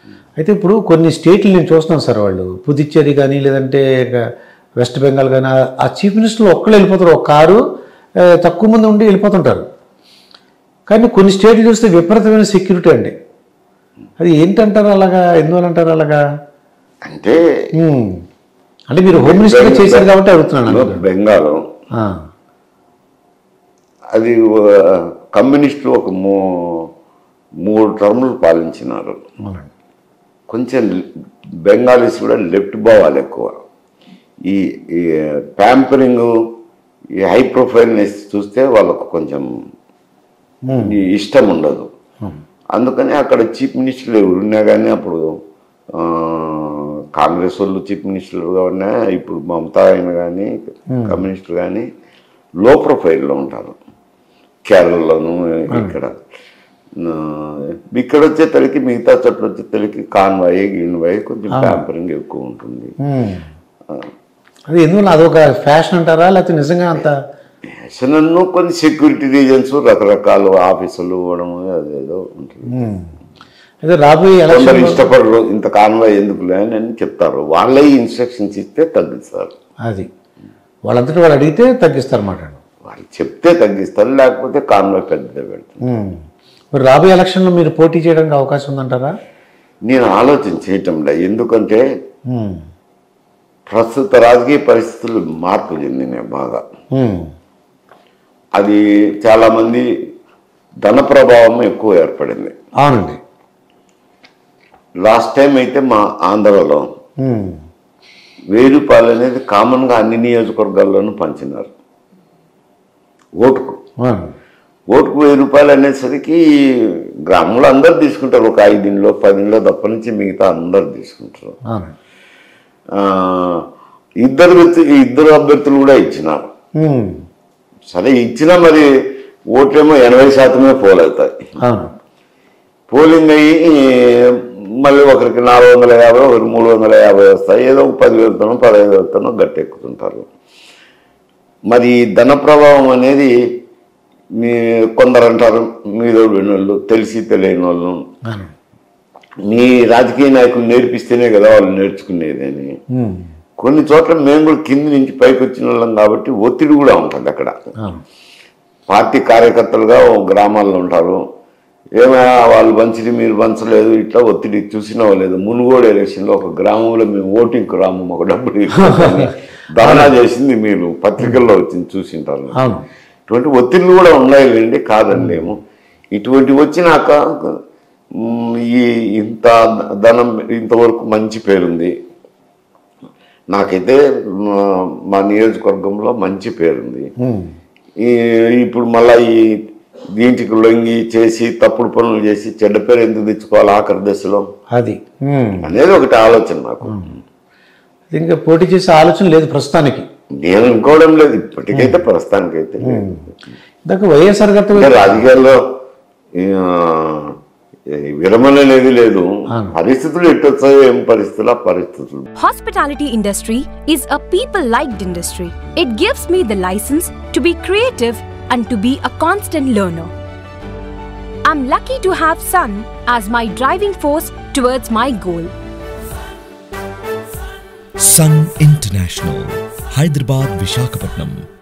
అయితే ఇప్పుడు కొన్ని స్టేట్లు నేను చూస్తున్నాను సార్ వాళ్ళు పుదుచ్చేరి కానీ లేదంటే ఇక వెస్ట్ బెంగాల్ కానీ ఆ- ఆ చీఫ్ మినిస్టర్లు ఒక్కళ్ళు వెళ్ళిపోతారు ఒక కారు ఆ, తక్కువ మంది ఉండి వెళ్ళిపోతుంటారు కానీ కొన్ని స్టేట్లు చూస్తే విపరీతమైన సెక్యూరిటీ అండి అది ఏంటంటారు అలాగా ఎందువల్ల అంటారు అలాగా అంటే ఉమ్. అంటే మీరు హోమ్ మినిస్టర్గా చేశారు కాబట్టి అడుగుతున్నాను బెంగాల్ ఆ, అది ఆ, కమ్యూనిస్టులు ఒక మూ మూడు టర్ములు పాలించినారు అవునండి కొంచెం బెంగాలీస్ కూడా లెఫ్ట్ భావాలు ఎక్కువ ఈ ఈ ప్యాంపరింగ్ ఈ హై ప్రొఫైల్నెస్ చూస్తే వాళ్ళకు కొంచెం ఉమ్. ఈ ఇష్టం ఉండదు అందుకని అక్కడ చీఫ్ మినిస్టర్లు ఎవరు ఉన్నా కానీ అప్పుడు ఆ, కాంగ్రెస్ వాళ్ళు చీఫ్ మినిస్టర్లుగా ఉన్నా ఇప్పుడు మమతా అయిన కానీ కమ్యూనిస్టులు కానీ లో ప్రొఫైల్లో ఉంటారు కేరళలోను ఇక్కడ ఆ, ఇక్కడ వచ్చే తలకి మిగతా చోట్ల వచ్చే తలకి కాన్వాయ్ గిన్వాయ్ కొంచెం ప్యాంపరింగ్ ఎక్కువ ఉంటుంది ఉమ్. అది ఎందువల్ల అదొక ఫ్యాషన్ అంటారా లేకపోతే నిజంగా అంత ఫ్యాషన్ను కొన్ని సెక్యూరిటీ రీజన్స్ రకరకాల ఆఫీసులు ఇవ్వడం అదేదో ఉంటుంది ఉమ్. అయితే రాబోయే కొందరు ఎలక్షన్ ఇష్టపడరు ఇంత కాన్వాయ్ ఎందుకులే అని అని చెప్తారు వాళ్ళే ఇన్స్ట్రక్షన్స్ ఇస్తే తగ్గిస్తారు అది వాళ్ళంతటి వాళ్ళు అడిగితే తగ్గిస్తారు అన్నమాట వాళ్ళు చెప్తే తగ్గిస్తారు లేకపోతే కాన్వాయ్ పెద్దదే పెడతారు ఉమ్. మరి రాబోయే ఎలక్షన్లో మీరు పోటీ చేయడానికి అవకాశం ఉందంటారా నేను ఆలోచన చేయటంలే ఎందుకంటే ఉమ్. ప్రస్తుత రాజకీయ పరిస్థితులు మార్పు చెందినాయి బాగా ఉమ్. అది చాలామంది ధన ప్రభావం ఎక్కువ ఏర్పడింది అవునండి లాస్ట్ టైం అయితే మా ఆంధ్రలో ఉమ్. వెయ్యి రూపాయలు అనేది కామన్గా అన్ని నియోజకవర్గాల్లోనూ పంచినారు ఓటుకు అవును. ఓటుకు వెయ్యి రూపాయలు అనేసరికి గ్రామంలో అందరు తీసుకుంటారు ఒక ఐదింట్లో పదింట్లో తప్ప నుంచి మిగతా అందరు తీసుకుంటారు అవును. ఆ, ఇద్దరు వ్యక్తి ఇద్దరు అభ్యర్థులు కూడా ఇచ్చినారు ఉమ్. సరే ఇచ్చినా మరి ఓట్లేమో ఎనభై శాతమే పోల్ అవుతాయి అవును పోలింగ్ అయ్యి మళ్ళీ ఒకరికి నాలుగు వందల యాభై ఒకరికి మూడు వందల యాభై వస్తాయి ఏదో ఒక పదివేలతోనో పదహైదు వేలతోనో గట్టెక్కుతుంటారు మరి ఈ ధన ప్రభావం అనేది మీ కొందరు అంటారు మీదో వినోళ్ళు తెలిసి తెలియని వాళ్ళు అవును మీ రాజకీయ నాయకులు నేర్పిస్తేనే కదా వాళ్ళు నేర్చుకునేది అని ఉమ్. కొన్ని చోట్ల మేము కూడా కింది నుంచి పైకి వచ్చిన వాళ్ళం కాబట్టి ఒత్తిడి కూడా ఉంటుంది అక్కడ అవును పార్టీ కార్యకర్తలుగా ఓ గ్రామాల్లో ఉంటారు ఏమైనా వాళ్ళు పంచిది మీరు పంచలేదు ఇట్లా ఒత్తిడి చూసినా లేదు మునుగోడు ఎలక్షన్లో ఒక గ్రామంలో మేము ఓటింగ్కి రాము మాకు డబ్బులు ఇవ్వండి. ధర్నా చేసింది మీరు పత్రికల్లో వచ్చింది చూసింటారు అవును ఇటువంటి ఒత్తిళ్ళు కూడా ఉన్నాయిలేండి కాదనిలేము ఇటువంటి వచ్చినాక మ్, ఈ ఇంత ధనం ఇంతవరకు మంచి పేరుంది నాకైతే మ- మా నియోజకవర్గంలో మంచి పేరుంది ఉమ్. ఈ ఇప్పుడు మళ్ళా ఈ దీంటికి లొంగి చేసి తప్పుడు పనులు చేసి చెడ్డ పేరు ఎందుకు తెచ్చుకోవాలి ఆఖరి దశలో అది ఉమ్. అనేది ఒకటి ఆలోచన నాకు ఇంకా పోటీ చేసే ఆలోచన లేదు ప్రస్తుతానికి నేను అనుకోవడం లేదు ఇప్పటికైతే ప్రస్తుతానికైతే లేదు. ఇందాక వైఎస్ఆర్ గారితో అంటే రాజకీయాల్లో ఆ, ఈ విరమణ అనేది లేదు పరిస్థితులు ఎటు వచ్చాయో ఏం పరిస్థితులు ఆ పరిస్థితులు Hospitality industry is a people-liked industry. It gives me the license to be creative and to be a constant learner. I'm lucky to have Sun as my driving force towards my goal. Sun International, Hyderabad, Vishakhapatnam.